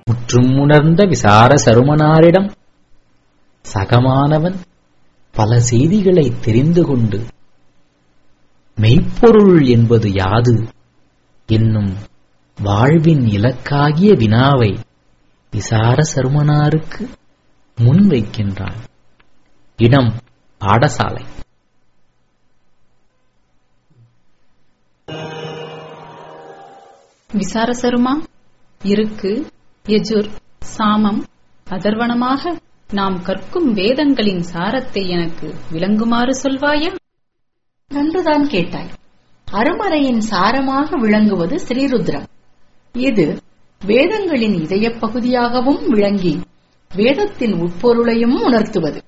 முற்றும் உணர்ந்த விசார சருமனாரிடம் சகமானவன் பல செய்திகளை தெரிந்து கொண்டு மெய்ப்பொருள் என்பது யாது என்னும் வாழ்வின் இலக்காகிய வினாவை விசார சருமனாருக்கு முன்வைக்கின்றான் இடம் பாடசாலை விசாரசருமா இருக்கு யஜுர் சாமம் அதர்வனமாக நாம் கற்கும் வேதங்களின் சாரத்தை எனக்கு விளங்குமாறு சொல்வாயா நன்றுதான் கேட்டாய் அருமறையின் சாரமாக விளங்குவது ஸ்ரீருத்ரம் இது வேதங்களின் இதயப் பகுதியாகவும் விளங்கி வேதத்தின் உட்பொருளையும் உணர்த்துவது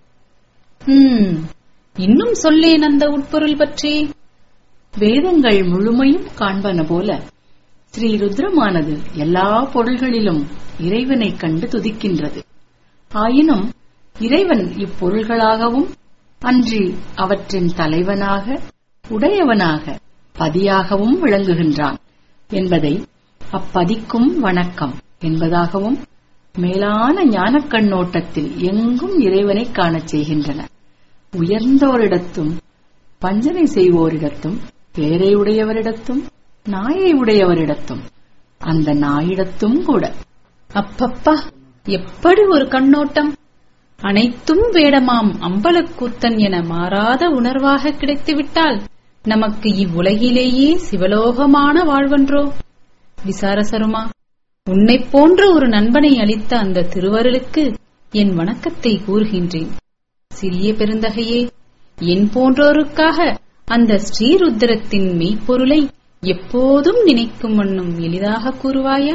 ஹம், இன்னும் சொல்லேன் அந்த உட்பொருள் பற்றி வேதங்கள் முழுமையும் காண்பன போல ஸ்ரீருத்ரமானது எல்லா பொருள்களிலும் இறைவனைக் கண்டு துதிக்கின்றது ஆயினும் இறைவன் இப்பொருள்களாகவும் அன்றி அவற்றின் தலைவனாக உடையவனாக பதியாகவும் விளங்குகின்றான் என்பதை அப்பதிக்கும் வணக்கம் என்பதாகவும் மேலான ஞானக் கண்ணோட்டத்தில் எங்கும் இறைவனை காணச் செய்கின்றன உயர்ந்தோரிடத்தும் பஞ்சனை செய்வோரிடத்தும் பேரை உடையவரிடத்தும் நாயை உடையவரிடத்தும் அந்த நாயிடத்தும் கூட அப்பப்பா எப்படி ஒரு கண்ணோட்டம் அனைத்தும் வேடமாம் அம்பலக்கூத்தன் என மாறாத உணர்வாக கிடைத்துவிட்டால் நமக்கு இவ்வுலகிலேயே சிவலோகமான வாழ்வன்றோ விசாரசருமா உன்னைப் போன்ற ஒரு நண்பனை அளித்த அந்த திருவருளுக்கு என் வணக்கத்தை கூறுகின்றேன் சிறிய பெருந்தகையே என் போன்றோருக்காக அந்த ஸ்ரீருத்திரத்தின் மெய்ப்பொருளை எப்போதும் நினைக்கும் வண்ணம் எளிதாக கூறுவாயா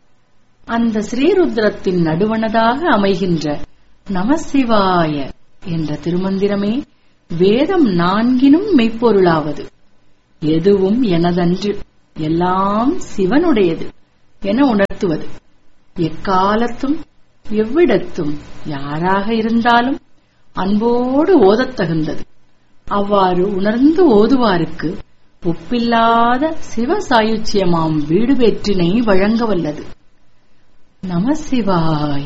அந்த ஸ்ரீருத்ரத்தின் நடுவனதாக அமைகின்ற நமசிவாய என்ற திருமந்திரமே வேதம் நான்கினும் மெய்ப்பொருளாவது எதுவும் எனதன்று எல்லாம் சிவனுடையது என உணர்த்துவது எக்காலத்தும் எவ்விடத்தும் யாராக இருந்தாலும் அன்போடு ஓதத் தகுந்தது அவ்வாறு உணர்ந்து ஓதுவாருக்கு ஒப்பில்லாத சிவசாயுச்சியமாம் வீடு பெற்றினை வழங்க வல்லது நமசிவாய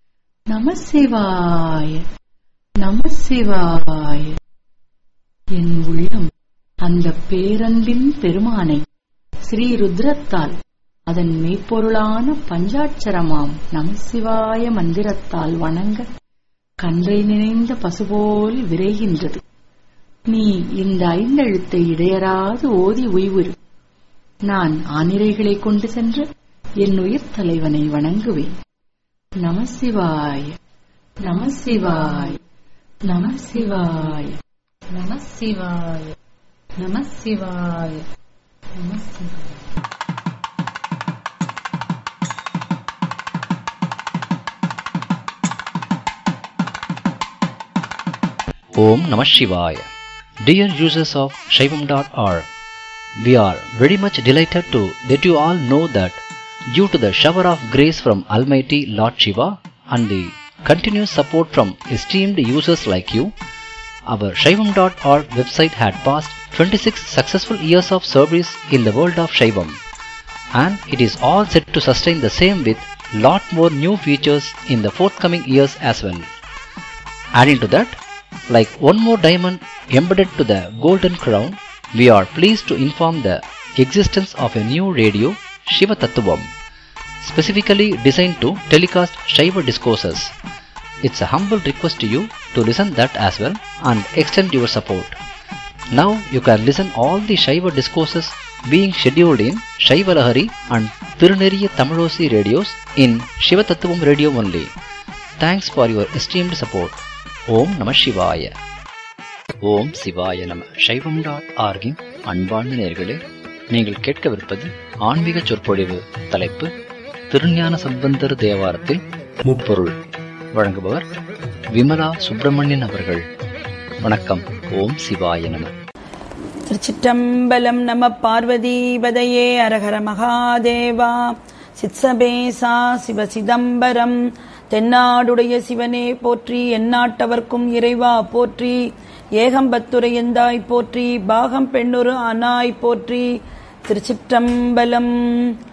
நமசிவாய நமசிவாய என் உள்ளம் அந்த பேரன்பின் பெருமானை ஸ்ரீருத்ரத்தால் அதன் மெய்ப்பொருளான பஞ்சாட்சரமாம் நமசிவாய மந்திரத்தால் வணங்க கன்றை நினைந்த பசுபோல் விரைகின்றது நீ இந்த ஐந்தெழுத்தை இடையராது ஓதி உய்வுறு நான் ஆனிரைகளை கொண்டு சென்று என் உயிர் தலைவனை வணங்குவேன் நமசிவாய நமசிவாய நமசிவாய நமசிவாய நமசிவாய நமசிவாய Om Namah Shivaya. Dear users of Shaivam.org, we are very much delighted to let you all know that due to the shower of grace from Almighty Lord Shiva and the continuous support from esteemed users like you, our Shaivam.org website had passed 26 successful years of service in the world of Shaivam and it is all set to sustain the same with lot more new features in the forthcoming years as well. Adding to that, like one more diamond embedded to the golden crown, we are pleased to inform the existence of a new radio, Shiva Tattvam, specifically designed to telecast Shiva discourses. It's a humble request to you to listen that as well and extend your support. Now you can listen all the Shiva discourses being scheduled in Shiva Lahari and Tiruneriya Tamilosi radios in Shiva Tattvam radio only. Thanks for your esteemed support. ஓம் நம சிவாய ஓம் சிவாய நம சைவம் dot ஆர்கின் அன்பார்ந்த நேர்களே நீங்கள் கேட்கவிருப்பது ஆன்மீக சொற்பொழிவு தலைப்பு திருஞான சம்பந்தர் தேவாரத்தில் முப்பொருள் வழங்குபவர் விமலா சுப்பிரமணியன் அவர்கள் வணக்கம் ஓம் சிவாய நம திருச்சிற்றம்பலம் நம பார்வதிபதையே அரஹர மகாதேவா சித்சபேசா சிவ சிதம்பரம் தென்னாடுடைய சிவனே போற்றி எந்நாட்டவர்க்கும் இறைவா போற்றி ஏகம்பத்துரையந்தாய் போற்றி பாகம் பெண்ணுரு அனாய் போற்றி திருச்சிற்றம்பலம்